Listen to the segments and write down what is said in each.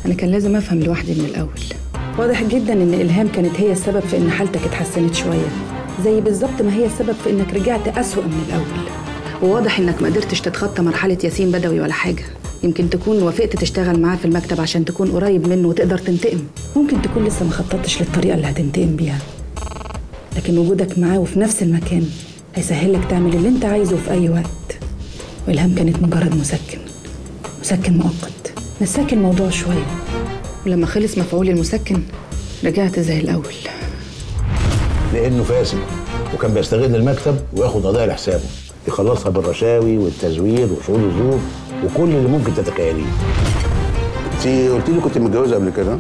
انا كان لازم افهم لوحدي من الاول واضح جدا ان الهام كانت هي السبب في ان حالتك اتحسنت شويه زي بالظبط ما هي السبب في انك رجعت اسوأ من الاول وواضح انك ما قدرتش تتخطى مرحله ياسين بدوي ولا حاجه يمكن تكون وافقت تشتغل معاه في المكتب عشان تكون قريب منه وتقدر تنتقم ممكن تكون لسه ما خططتش للطريقه اللي هتنتقم بيها لكن وجودك معاه وفي نفس المكان هيسهلك تعمل اللي انت عايزه في اي وقت والهام كانت مجرد مسكن مسكن مؤقت نساك الموضوع شويه ولما خلص مفعول المسكن رجعت زي الاول لانه فاسد وكان بيستغل المكتب وياخد قضايا لحسابه يخلصها بالرشاوي والتزوير وشغل الزور وكل اللي ممكن تتخيليه انت قلت لي كنت متجوزه قبل كده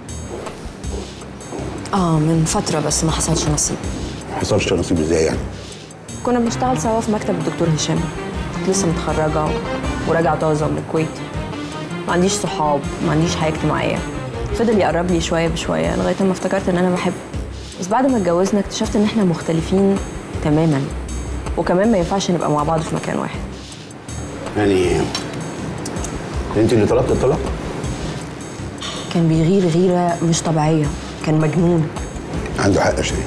اه من فترة بس ما حصلش نصيب ما حصلش نصيب ازاي يعني كنا بنشتغل سوا في مكتب الدكتور هشام كنت لسه متخرجة وراجعة طازة من الكويت ما عنديش صحاب ما عنديش حياة اجتماعية فضل يقرب لي شوية بشوية لغاية ما افتكرت ان انا بحبه بس بعد ما اتجوزنا اكتشفت ان احنا مختلفين تماما وكمان ما ينفعش نبقى مع بعض في مكان واحد يعني انت اللي طلبت الطلاق كان بيغير غيرة مش طبيعية كان مجنون عنده حق شيء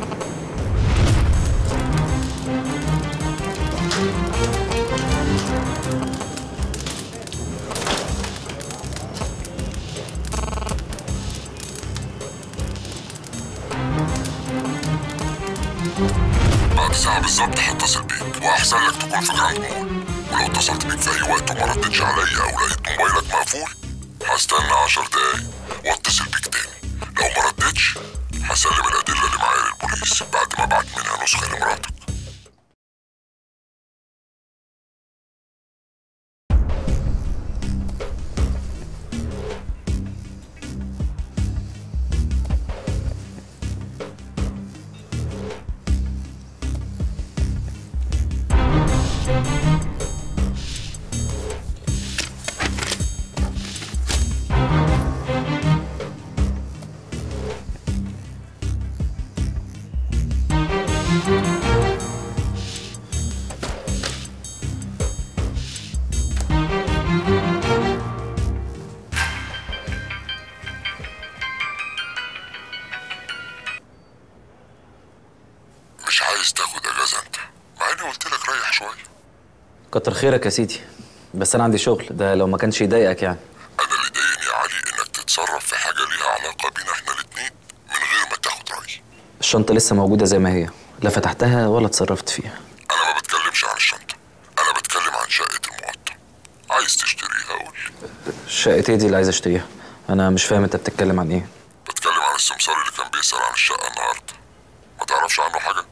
بعد ساعة بالظبط هتصل بيك وأحسن لك تكون في جراند مول ولو اتصلت بيك في أي وقت وما ردتش عليا أو لقيت موبايلك مقفول هستنى عشر دقايق واتصل بيك تاني لو ما ردتش هسلم الأدلة اللي معايا للبوليس بعد ما أبعت منها نسخة لمراتك مش عايز تاخد أجازة أنت مع إني قلت لك ريح شوية كتر خيرك يا سيدي بس انا عندي شغل ده لو ما كانش يضايقك يعني أنا اللي ضايقني يا علي إنك تتصرف في حاجة ليها علاقة بينا إحنا الاتنين من غير ما تاخد رأيي الشنطه لسه موجوده زي ما هي لا فتحتها ولا اتصرفت فيها أنا ما بتكلمش عن الشنطة أنا بتكلم عن شقة المقطم عايز تشتريها قول الشقه ايه دي اللي عايز اشتريها انا مش فاهم انت بتتكلم عن ايه بتكلم عن السمسار اللي كان بيسأل عن الشقة النهاردة ما تعرفش عنه حاجة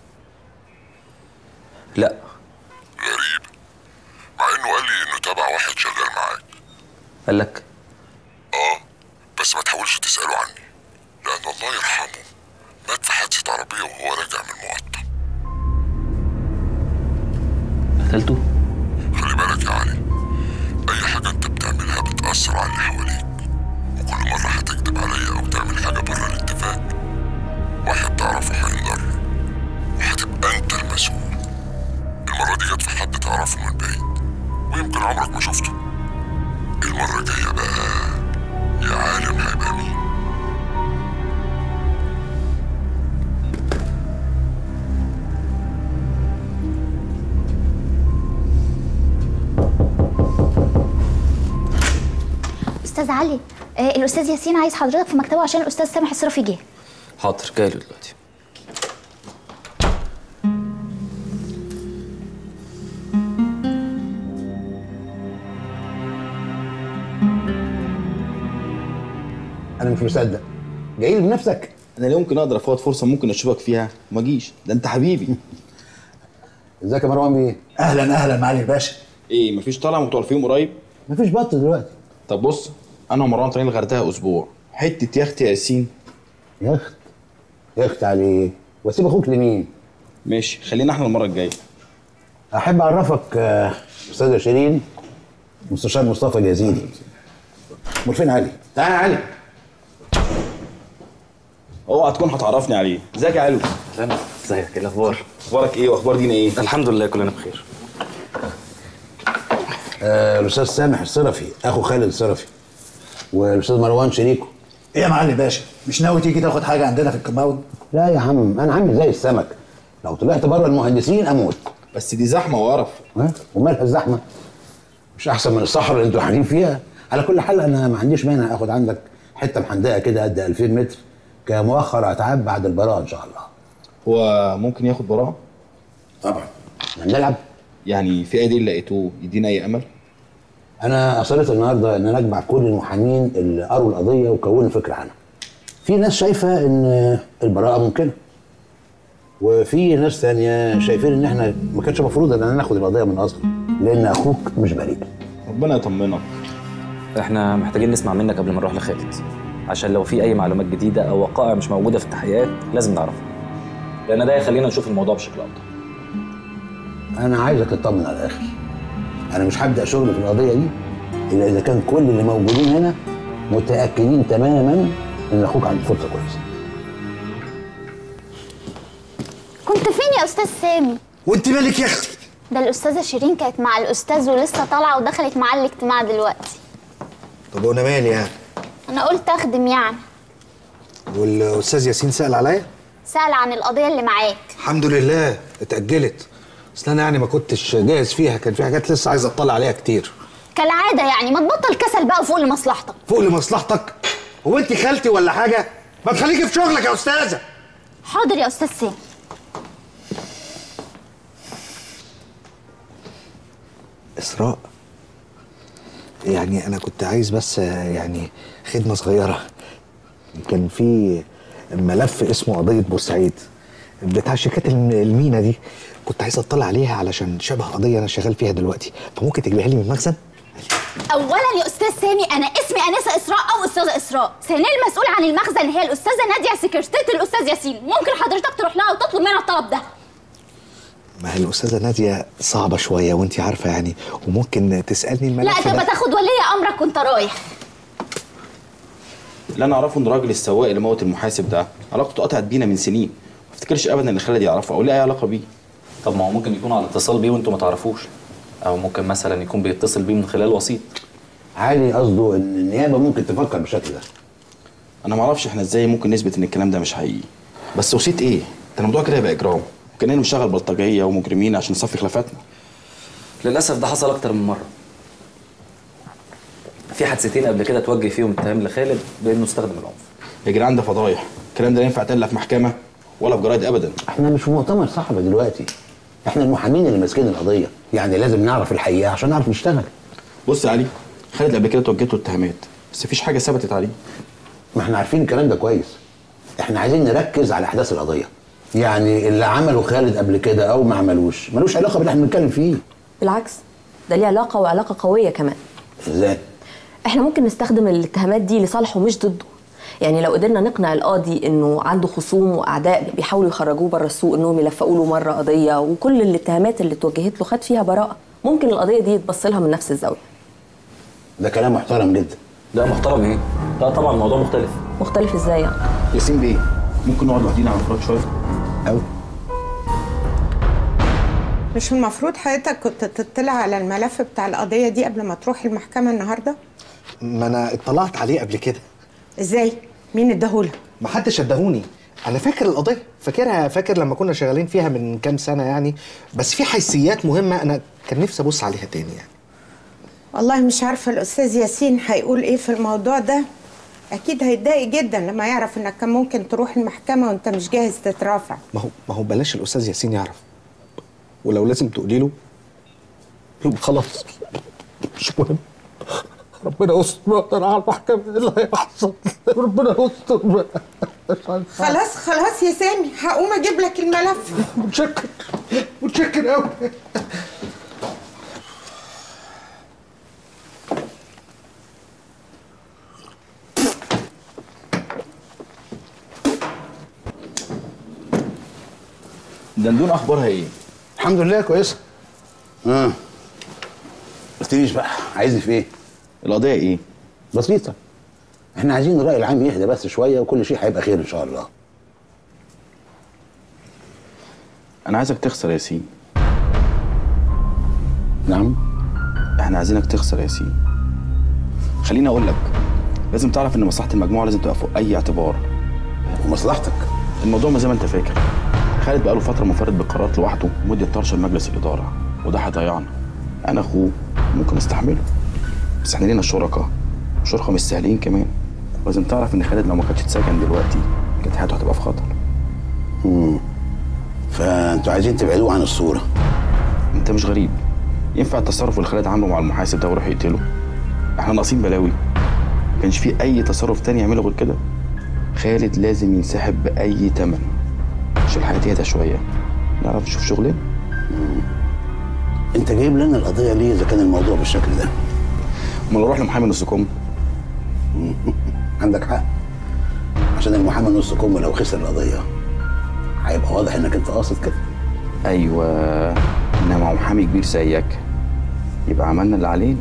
لا غريب مع إنه قال لي إنه تابع واحد شغال معاك قال لك آه بس ما تحاولش تسأله عني لأن الله يرحمه مات في حادثة عربية وهو راجع من المقطم قتلته خلي بالك يا علي أي حاجة أنت بتعملها بتأثر على اللي حواليك وكل مرة هتكذب عليا أو تعمل حاجة بره الاتفاق واحد تعرفه هينضر وهتبقى أنت المسؤول المرة دي جت في حد تعرفه من بعيد ويمكن عمرك ما شفته المرة الجاية بقى يا عالم هيبقى مين استاذ علي آه الاستاذ ياسين عايز حضرتك في مكتبه عشان الاستاذ سامح الصرفي جه حاضر جاي له دلوقتي انا مش مصدق جاي لي بنفسك انا ليه ممكن اقدر افوت فرصه ممكن اشوفك فيها وما اجيش ده انت حبيبي ازيك يا مروان بيه اهلا اهلا معالي الباشا ايه مفيش طالع مطول فيهم قريب مفيش بط دلوقتي طب بص انا ومروان طالعين الغردقه اسبوع حته يخت يا ياسين يخت يخت عليه واسيب اخوك لمين ماشي خلينا احنا المره الجايه احب اعرفك آه، استاذه شيرين مستشار مصطفى اليزيدي امال فين علي تعال يا علي اوعى تكون هتعرفني عليه ازيك يا علو اهلا ازيك ايه الاخبار اخبارك ايه واخبار دينا ايه الحمد لله كلنا بخير آه، الاستاذ سامح الصرفي اخو خالد الصرفي والاستاذ مروان شريكه ايه يا معلم باشا مش ناوي تيجي تاخد حاجه عندنا في الكمباوند لا يا عم انا عامل زي السمك لو طلعت بره المهندسين اموت بس دي زحمه وقرف ها ومالها الزحمه مش احسن من الصحراء اللي انتوا قاعدين فيها على كل حال انا ما عنديش مانع اخد عندك حته محندقه كده قد 2000 متر كمؤخر اتعاب بعد البراءه ان شاء الله هو ممكن ياخد براءه طبعا نلعب يعني في اي دليل لقيتوه يدينا اي امل انا اصريت النهارده ان انا اجمع كل المحامين اللي قروا القضيه وكونوا فكره عنها في ناس شايفه ان البراءه ممكنه وفي ناس تانية شايفين ان احنا ما كانش المفروض ان ناخد القضيه من اصله لان اخوك مش بريء ربنا يطمنك احنا محتاجين نسمع منك قبل ما نروح لخالد عشان لو في اي معلومات جديده او وقائع مش موجوده في التحقيقات لازم نعرفها لان ده هيخلينا نشوف الموضوع بشكل افضل انا عايزك تطمن على الاخر انا مش هبدا شغل في القضيه دي الا اذا كان كل اللي موجودين هنا متاكدين تماما ان اخوك عنده فرصه كويسه كنت فين يا استاذ سامي وانت مالك يا اختي ده الاستاذه شيرين كانت مع الاستاذ ولسه طالعه ودخلت معاه الاجتماع دلوقتي طب وانا مالي يعني انا قلت اخدم يعني والاستاذ ياسين سال عليا سأل عن القضيه اللي معاك الحمد لله اتاجلت اصل انا يعني ما كنتش جاهز فيها كان في حاجات لسه عايز اطلع عليها كتير كالعاده يعني ما تبطل كسل بقى وفوق لمصلحتك فوق لمصلحتك هو انت خالتي ولا حاجه ما تخليكي في شغلك يا استاذه حاضر يا استاذ سامي اسراء يعني انا كنت عايز بس يعني خدمه صغيره كان في ملف اسمه قضيه بورسعيد بتاع شركات الم- المينا دي كنت عايز اطلع عليها علشان شبه قضيه انا شغال فيها دلوقتي فممكن تجيبها لي من المخزن اولا يا استاذ سامي انا اسمي انسه اسراء او استاذه اسراء ثانيا المسؤول عن المخزن هي الاستاذه ناديه سكرتيره الاستاذ ياسين ممكن حضرتك تروح لها وتطلب منها الطلب ده ما هي الاستاذه ناديه صعبه شويه وانت عارفه يعني وممكن تسالني لا الملف تبقى ده تاخد ولي امرك وانت رايح اللي انا اعرفه ان راجل السواق اللي موت المحاسب ده علاقته قطعت بينا من سنين ما افتكرش ابدا ان خالد يعرفه او ليه اي علاقه بيه طب ما هو ممكن يكون على اتصال بيه وانتوا ما تعرفوش او ممكن مثلا يكون بيتصل بيه من خلال وسيط علي قصده ان النيابه ممكن تفكر بالشكل ده انا ما اعرفش احنا ازاي ممكن نثبت ان الكلام ده مش حقيقي بس وسيط ايه ده الموضوع كده يبقى اجرام كاننا بنشتغل بلطجيه ومجرمين عشان نصفي خلافاتنا للاسف ده حصل اكتر من مره في حادثتين قبل كده توجه فيهم اتهام لخالد بانه استخدم العنف يا جدعان ده فضايح الكلام ده لا ينفع يتقال لا في محكمه ولا في جرايد ابدا احنا مش في مؤتمر صحفي دلوقتي احنا المحامين اللي ماسكين القضيه يعني لازم نعرف الحقيقه عشان نعرف نشتغل بص يا علي خالد قبل كده توجهت له اتهامات بس مفيش حاجه ثبتت عليه ما احنا عارفين الكلام ده كويس احنا عايزين نركز على احداث القضيه يعني اللي عمله خالد قبل كده او ما عملوش ملوش علاقه باللي احنا بنتكلم فيه بالعكس ده ليه علاقه وعلاقه قويه كمان ازاي احنا ممكن نستخدم الاتهامات دي لصالحه مش ضده يعني لو قدرنا نقنع القاضي انه عنده خصوم واعداء بيحاولوا يخرجوه بره السوق انهم يلفقوا له مره قضيه وكل الاتهامات اللي اتوجهت له خد فيها براءه ممكن القضيه دي يتبص لها من نفس الزاويه ده كلام محترم جدا لا محترم ايه لا طبعا الموضوع مختلف مختلف ازاي يعني ياسين بيه ممكن نقعد لوحدينا على الانفراد شويه أوي. مش المفروض حضرتك كنت تطلع على الملف بتاع القضية دي قبل ما تروح المحكمة النهاردة؟ ما انا اطلعت عليه قبل كده ازاي؟ مين اداهولك؟ ما حدش اداهوني انا فاكر القضيه فاكرها فاكر لما كنا شغالين فيها من كام سنه يعني بس في حيثيات مهمه انا كان نفسي ابص عليها تاني يعني والله مش عارفة الأستاذ ياسين هيقول إيه في الموضوع ده أكيد هيتضايق جدا لما يعرف إنك كان ممكن تروح المحكمة وأنت مش جاهز تترافع ما هو ما هو بلاش الاستاذ ياسين يعرف ولو لازم تقولي له يبقى خلاص مش مهم ربنا يستر بقى على المحكمه ايه اللي هيحصل ربنا يستر بقى. مش عارف. خلاص خلاص يا سامي هقوم أجيب لك الملف متشكر متشكر قوي دندون اخبارها ايه الحمد لله كويسه اه قلتليش بقى عايزني في ايه القضيه ايه بسيطه احنا عايزين الراي العام يهدى بس شويه وكل شيء هيبقى خير ان شاء الله انا عايزك تخسر يا ياسين نعم احنا عايزينك تخسر يا ياسين خليني اقول لك لازم تعرف ان مصلحه المجموعه لازم تبقى فوق اي اعتبار ومصلحتك الموضوع مش زي ما انت فاكر خالد بقاله فتره منفرد بالقرارات لوحده ومدي طرشه لمجلس الاداره وده هيضيعنا انا اخوه ممكن استحمله بس احنا لينا شركاء شركاء مش سهلين كمان لازم تعرف ان خالد لو ما كانش اتسجن دلوقتي كانت حياته هتبقى في خطر امم فانتوا عايزين تبعدوه عن الصوره انت مش غريب ينفع التصرف اللي خالد عامله مع المحاسب ده ويروح يقتله احنا ناقصين بلاوي ما كانش في اي تصرف تاني يعمله غير كده خالد لازم ينسحب باي تمن عشان الحياه تهدى شويه نعرف نشوف شغلنا انت جايب لنا القضيه ليه اذا كان الموضوع بالشكل ده امال اروح لمحامي نص كم عندك حق عشان المحامي نص كم لو خسر القضيه هيبقى واضح انك انت قاصد كده ايوه انما مع محامي كبير زيك يبقى عملنا اللي علينا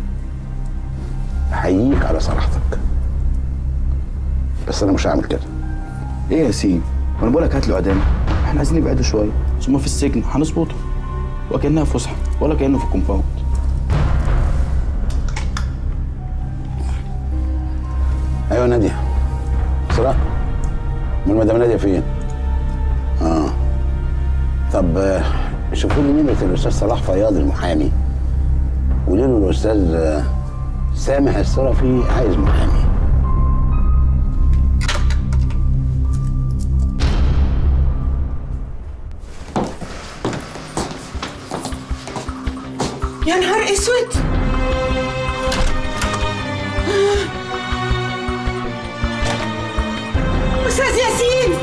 احييك على صراحتك بس انا مش هعمل كده ايه يا ياسين وانا بقول لك هات له اعدام احنا عايزين نبعده شويه ثم في السجن هنظبطه وكانها فسحه ولا كانه في الكومباوند ايوه ناديه اسراء امال مدام ناديه فين؟ اه طب آه، شوفوا لي نمره الاستاذ صلاح فياض المحامي قولوا له الاستاذ آه، سامح الصرفي عايز محامي يا نهار اسود استاذ ياسين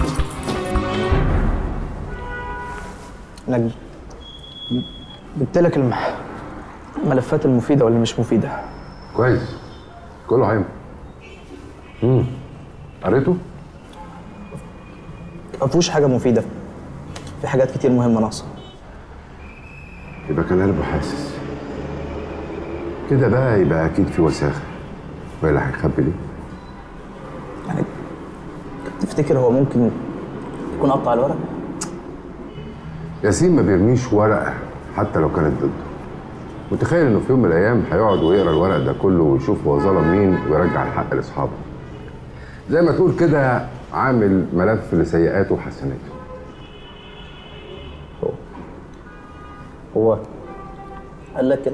انا جبت لك المح... الملفات المفيده واللي مش مفيده كويس كله عام امم قريته؟ ما فيهوش حاجه مفيده في حاجات كتير مهمه ناقصه يبقى كان قلبه حاسس كده بقى يبقى اكيد في وساخه ولا هيخبي ليه؟ يعني تفتكر هو ممكن يكون قطع الورق ياسين ما بيرميش ورقه حتى لو كانت ضده متخيل انه في يوم من الايام هيقعد ويقرا الورق ده كله ويشوف هو ظلم مين ويرجع الحق لاصحابه زي ما تقول كده عامل ملف لسيئاته وحسناته هو قال لك كده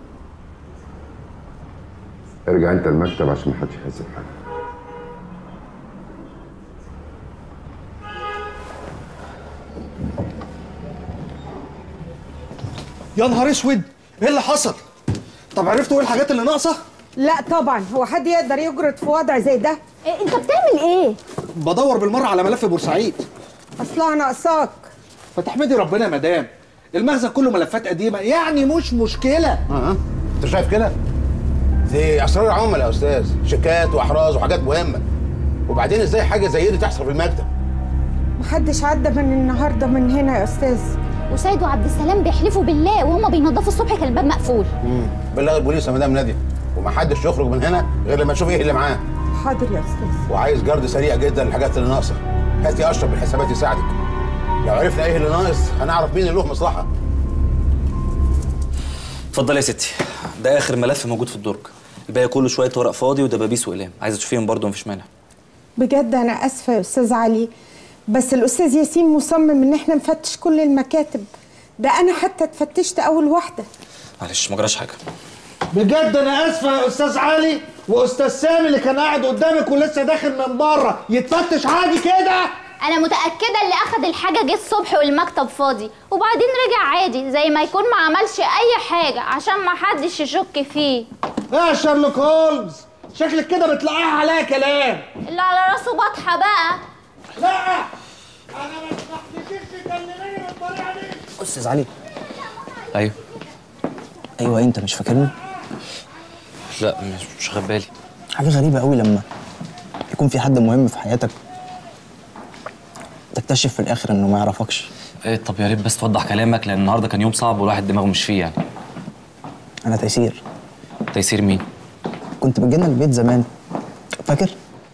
ارجع انت المكتب عشان محدش يحس بحاجه يا نهار اسود ايه اللي حصل طب عرفتوا ايه الحاجات اللي ناقصه لا طبعا هو حد يقدر يجرد في وضع زي ده انت بتعمل ايه بدور بالمره على ملف بورسعيد اصلها ناقصاك فتحمدي ربنا يا مدام المخزن كله ملفات قديمه يعني مش مشكله اه انت شايف كده؟ دي اسرار عملاء يا استاذ شيكات واحراز وحاجات مهمه وبعدين ازاي حاجه زي دي تحصل في المكتب؟ محدش عدى من النهارده من هنا يا استاذ وسيد وعبد السلام بيحلفوا بالله وهما بينضفوا الصبح كان الباب مقفول امم بلغ البوليس يا مدام ناديه ومحدش يخرج من هنا غير لما يشوف ايه اللي معاه حاضر يا استاذ وعايز جرد سريع جدا للحاجات اللي ناقصه هاتي اشرف بالحسابات يساعدك لو عرفنا ايه اللي ناقص هنعرف مين اللي له مصلحه اتفضلي يا ستي ده اخر ملف موجود في الدرج الباقي كله شويه ورق فاضي ودبابيس واقلام عايزه تشوفيهم برضه مفيش مانع بجد انا اسفه يا استاذ علي بس الاستاذ ياسين مصمم ان احنا نفتش كل المكاتب ده انا حتى اتفتشت اول واحده معلش ما جراش حاجه بجد انا اسفه يا استاذ علي واستاذ سامي اللي كان قاعد قدامك ولسه داخل من بره يتفتش عادي كده انا متاكده اللي اخد الحاجه جه الصبح والمكتب فاضي وبعدين رجع عادي زي ما يكون ما عملش اي حاجه عشان ما حدش يشك فيه يا شارلوك هولمز شكلك كده بتلاقيها عليا كلام اللي على راسه بطحه بقى لا انا ما استحملتش تكلميني بالطريقه دي استاذ علي ايوه ايوه انت مش فاكرني لا مش مش واخد بالي حاجه غريبه قوي لما يكون في حد مهم في حياتك تكتشف في الاخر انه ما يعرفكش ايه طب يا ريت بس توضح كلامك لان النهارده كان يوم صعب والواحد دماغه مش فيه يعني انا تيسير تيسير مين كنت بتجينا البيت زمان فاكر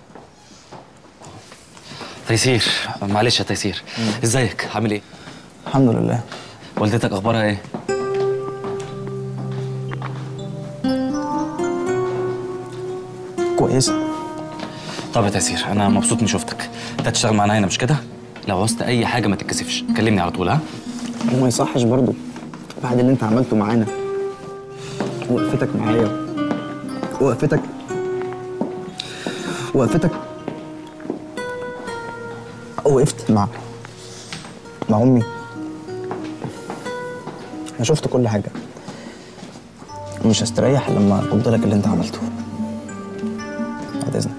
تيسير معلش يا تيسير ازيك عامل ايه الحمد لله والدتك اخبارها ايه كويسه طب يا تيسير انا مبسوط اني شفتك انت هتشتغل معانا هنا مش كده لو عوزت اي حاجه ما تتكسفش كلمني على طول ها وما يصحش برضو بعد اللي انت عملته معانا وقفتك معايا وقفتك وقفتك وقفت مع مع امي انا شفت كل حاجه مش هستريح إلا لما ارد لك اللي انت عملته بعد اذنك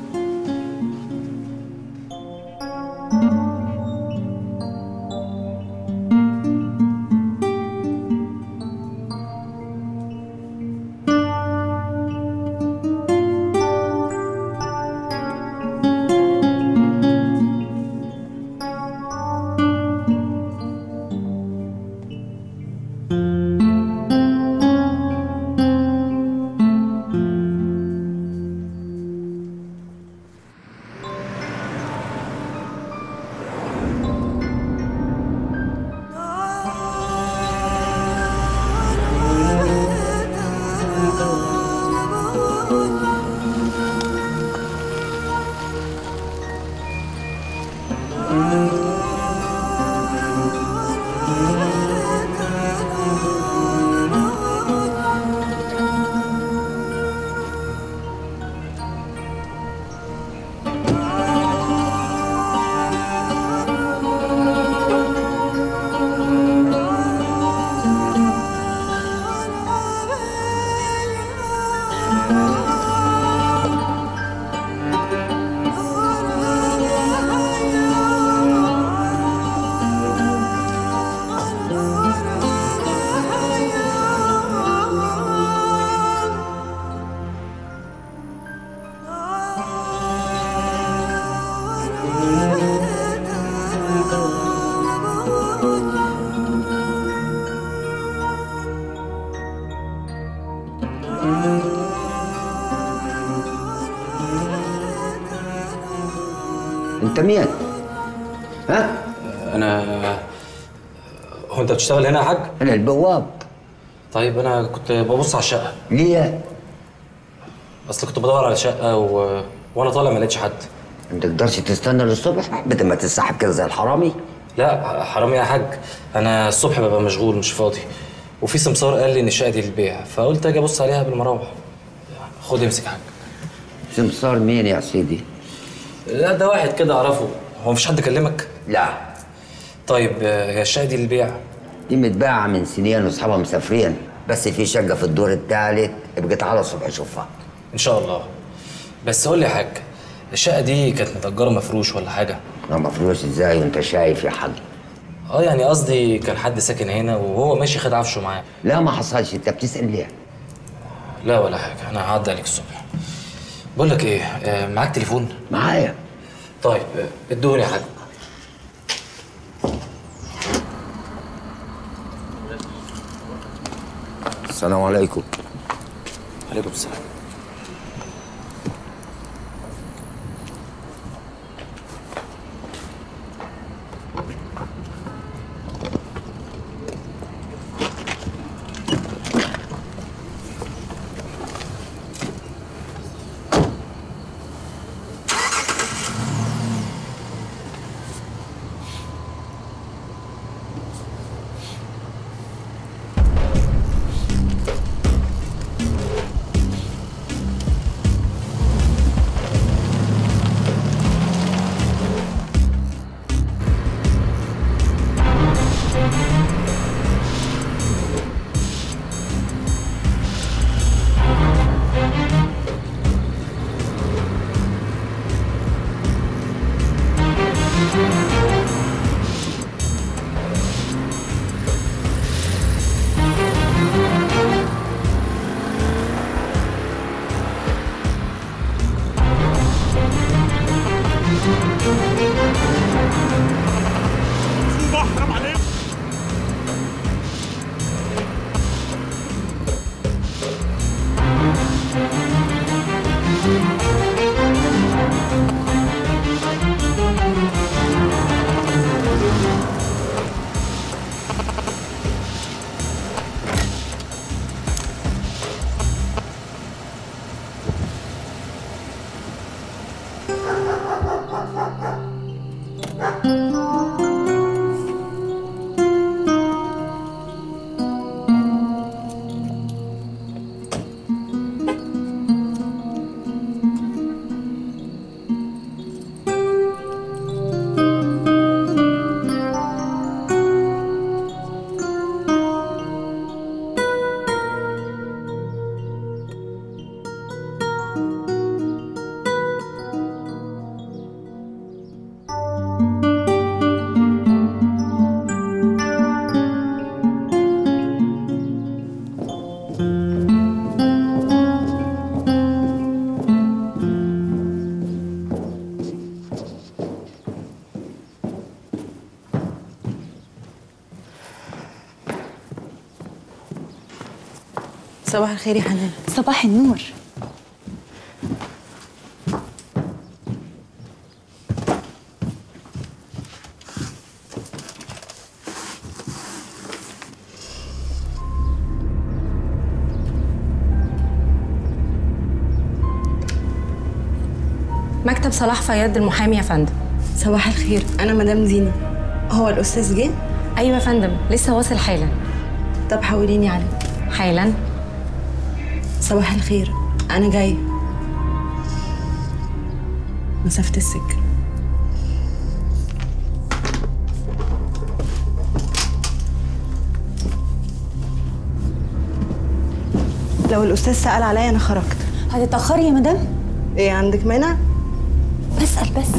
انت مين؟ ها؟ انا هو انت بتشتغل هنا يا حاج انا البواب طيب انا كنت ببص على الشقه ليه؟ اصل كنت بدور على شقه و... وانا طالع ما لقيتش حد ما تقدرش تستنى للصبح بدل ما تسحب كده زي الحرامي لا حرام يا حاج انا الصبح ببقى مشغول مش فاضي وفي سمسار قال لي ان الشقه دي للبيع فقلت اجي ابص عليها قبل ما اروح خد امسك يا حاج سمسار مين يا سيدي؟ لا ده واحد كده اعرفه هو مفيش حد كلمك لا طيب آه، هي الشقه دي للبيع دي متباعة من سنين واصحابها مسافرين بس في شقة في الدور الثالث ابقى تعالى الصبح شوفها ان شاء الله بس قول لي يا حاج الشقه دي كانت متأجره مفروش ولا حاجه لا مفروش ازاي وانت شايف يا حاج اه يعني قصدي كان حد ساكن هنا وهو ماشي خد عفشه معاه لا ما حصلش انت بتسأل ليه؟ لا ولا حاجه انا هعدي عليك الصبح بقول لك ايه آه، معاك تليفون معايا طيب آه، ادوني يا حاج السلام عليكم عليكم السلام صباح الخير يا حنان صباح النور مكتب صلاح فياض المحامي يا فندم صباح الخير انا مدام زينة هو الاستاذ جه ايوه يا فندم لسه واصل حالا طب حوليني عليه حالا صباح الخير انا جاي مسافة السكة لو الاستاذ سأل عليا انا خرجت هتتأخري يا مدام ايه عندك مانع بسأل بس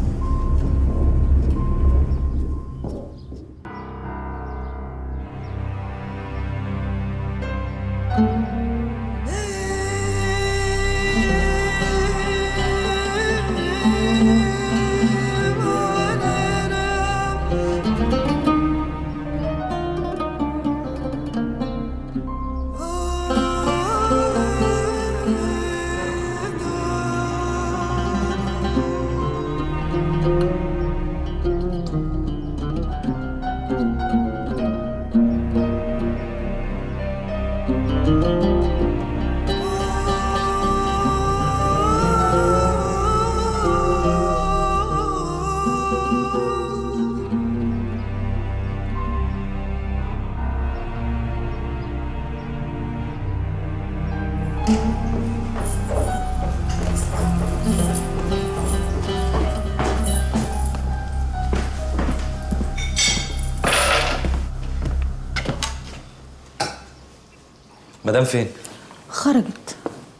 مدام فين؟ خرجت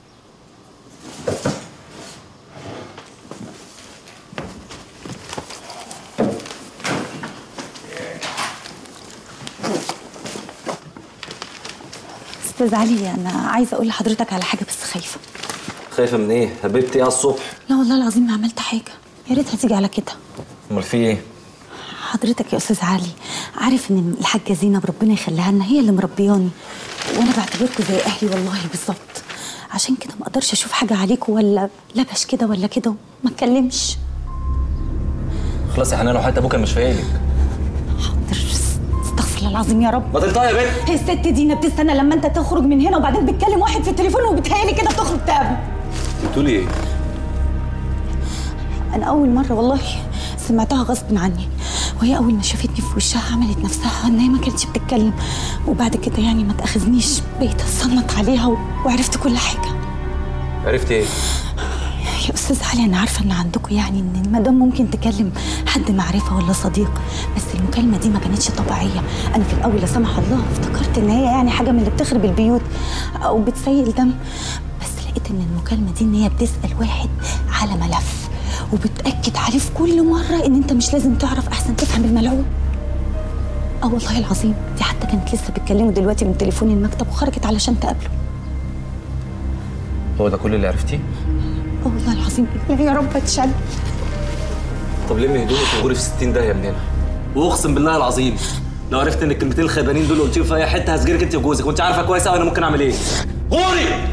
استاذ علي انا عايزه اقول لحضرتك على حاجه بس خايفه خايفه من ايه؟ هببتي ايه على الصبح؟ لا والله العظيم ما عملت حاجه يا ريت هتيجي على كده امال في ايه؟ حضرتك يا استاذ علي عارف ان الحاجه زينب ربنا يخليها لنا هي اللي مربياني وانا بعتبركم زي اهلي والله بالظبط عشان كده ما اقدرش اشوف حاجه عليكم ولا لبش كده ولا كده ما اتكلمش خلاص يا حنان وحياة ابوك انا مش فايقلك استغفر الله العظيم يا رب ما تقطعي يا بنت هي الست دينا بتستنى لما انت تخرج من هنا وبعدين بتكلم واحد في التليفون وبتهيألي كده تخرج تقابله بتقولي ايه؟ انا اول مره والله سمعتها غصب عني وهي اول ما شافتني في وشها عملت نفسها ان هي ما كانتش بتتكلم وبعد كده يعني ما تاخذنيش بقيت اتصنت عليها و... وعرفت كل حاجه عرفت ايه؟ يا استاذ علي انا عارفه ان عندكم يعني ان المدام ممكن تكلم حد معرفه ولا صديق بس المكالمه دي ما كانتش طبيعيه انا في الاول لا سمح الله افتكرت ان هي يعني حاجه من اللي بتخرب البيوت او بتسيل دم بس لقيت ان المكالمه دي ان هي بتسال واحد على ملف وبتاكد عليه في كل مره ان انت مش لازم تعرف احسن تفهم الملعون اه والله العظيم دي حتى كانت لسه بتكلمه دلوقتي من تليفون المكتب وخرجت علشان تقابله هو ده كل اللي عرفتيه؟ اه والله العظيم يا رب اتشل طب لمي هدومك وغوري في 60 داهيه من هنا واقسم بالله العظيم لو عرفت ان الكلمتين الخيبانين دول قلتيهم في اي حته هسجرك انت وجوزك وانت عارفه كويس قوي انا ممكن اعمل ايه غوري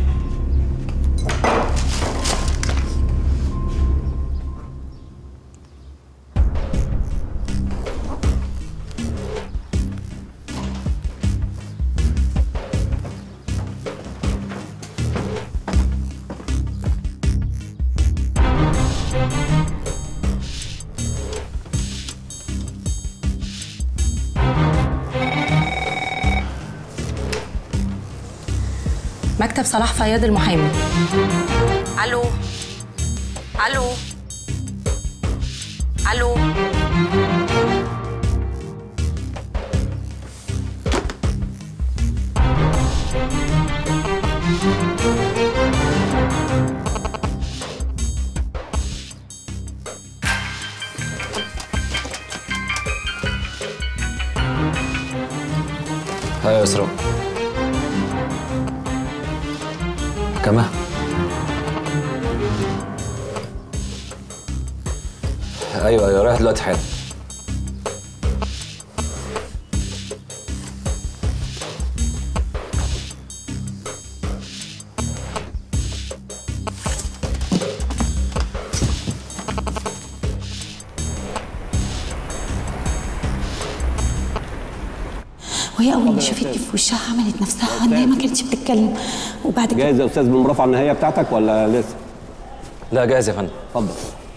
مكتب صلاح فياض المحامي الو الو الو ايوه يا اسراء محكمة ايوه ايوه رايح دلوقتي حالا وهي اول ما شافتني في وشها عملت نفسها ان هي ما كانتش بتتكلم وبعد كده جاهز يا استاذ بالمرافعه النهائيه بتاعتك ولا لسه؟ لا جاهز يا فندم اتفضل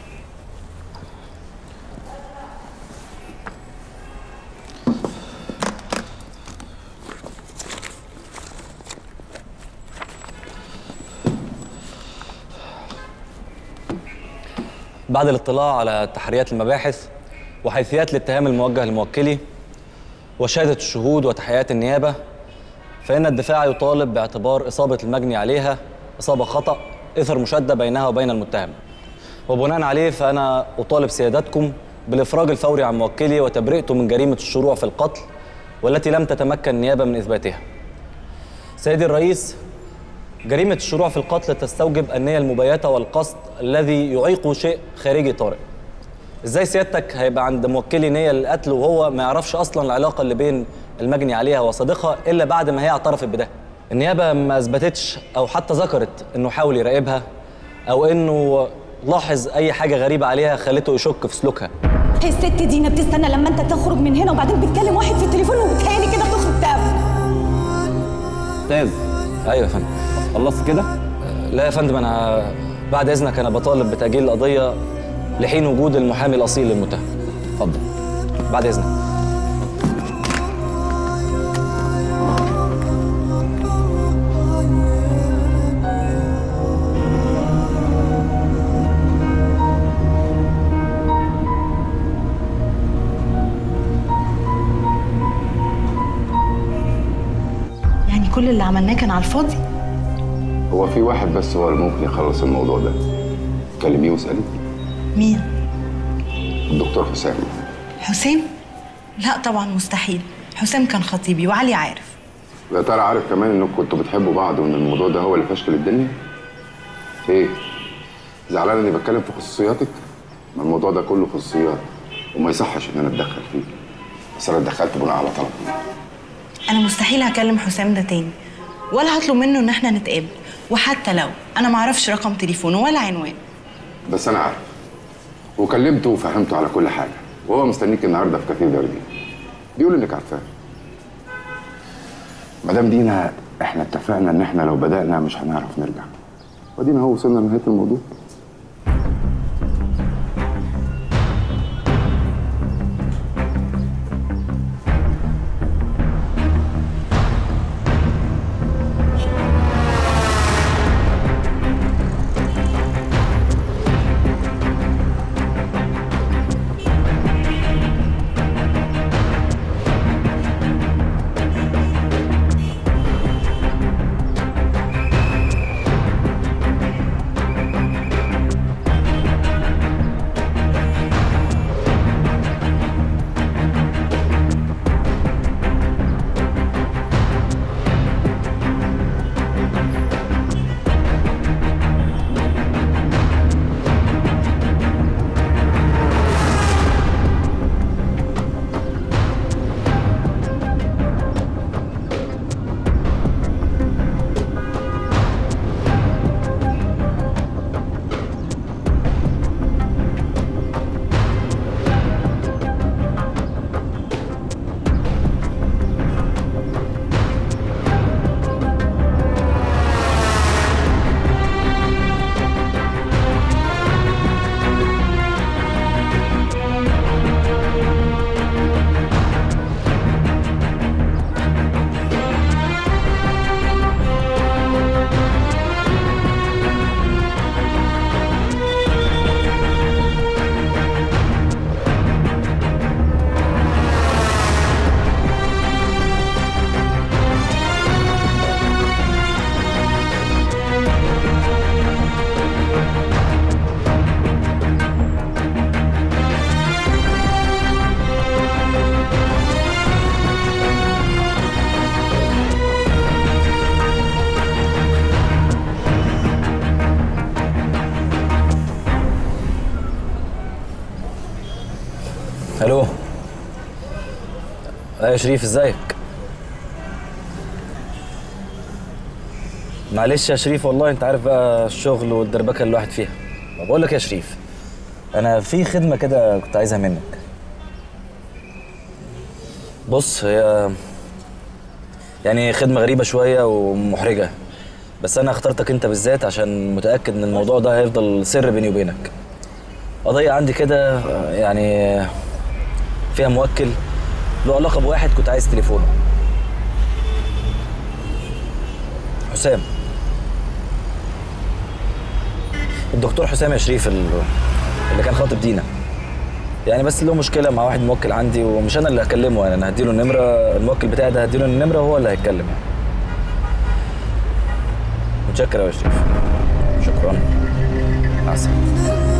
بعد الاطلاع على تحريات المباحث وحيثيات الاتهام الموجه لموكلي وشهادة الشهود وتحقيقات النيابة فإن الدفاع يطالب باعتبار إصابة المجني عليها إصابة خطأ إثر مشادة بينها وبين المتهم وبناء عليه فأنا أطالب سيادتكم بالإفراج الفوري عن موكلي وتبرئته من جريمة الشروع في القتل والتي لم تتمكن النيابة من إثباتها سيدي الرئيس جريمة الشروع في القتل تستوجب النية المبيتة والقصد الذي يعيق شيء خارجي طارئ ازاي سيادتك هيبقى عند موكلي نيه للقتل وهو ما يعرفش اصلا العلاقه اللي بين المجني عليها وصديقها الا بعد ما هي اعترفت بده النيابه ما اثبتتش او حتى ذكرت انه حاول يراقبها او انه لاحظ اي حاجه غريبه عليها خلته يشك في سلوكها هي الست دينا بتستنى لما انت تخرج من هنا وبعدين بتكلم واحد في التليفون وبتهيألي كده بتخرج تقابل استاذ ايوه يا فندم خلصت كده لا يا فندم انا بعد اذنك انا بطالب بتاجيل القضيه لحين وجود المحامي الاصيل للمتهم اتفضل بعد اذنك يعني كل اللي عملناه كان على الفاضي هو في واحد بس هو اللي ممكن يخلص الموضوع ده كلميه واسأليه مين الدكتور حسام حسام لا طبعا مستحيل حسام كان خطيبي وعلي عارف يا ترى عارف كمان انكم كنتوا بتحبوا بعض وان الموضوع ده هو اللي فشكل الدنيا ايه زعلان اني بتكلم في خصوصياتك ما الموضوع ده كله خصوصيات وما يصحش ان انا اتدخل فيه بس انا اتدخلت بناء على طلب منك. انا مستحيل هكلم حسام ده تاني ولا هطلب منه ان احنا نتقابل وحتى لو انا معرفش رقم تليفونه ولا عنوان بس انا عارف وكلمته وفهمته على كل حاجه وهو مستنيك النهارده في كافيه داردين بيقول انك عارفاه مدام دينا احنا اتفقنا ان احنا لو بدانا مش هنعرف نرجع ودينا هو وصلنا لنهايه الموضوع الو ايه يا شريف ازيك معلش يا شريف والله انت عارف بقى الشغل والدربكه اللي الواحد فيها ما بقول لك يا شريف انا في خدمه كده كنت عايزها منك بص هي يعني خدمه غريبه شويه ومحرجه بس انا اخترتك انت بالذات عشان متاكد ان الموضوع ده هيفضل سر بيني وبينك قضيه عندي كده يعني فيها موكل له علاقه بواحد كنت عايز تليفونه حسام الدكتور حسام يا شريف ال- اللي كان خاطب دينا يعني بس له مشكله مع واحد موكل عندي ومش انا اللي هكلمه يعني انا هديله النمره الموكل بتاعي ده هديله النمره وهو اللي هيتكلم يعني متشكر أوي يا شريف شكرا مع السلامه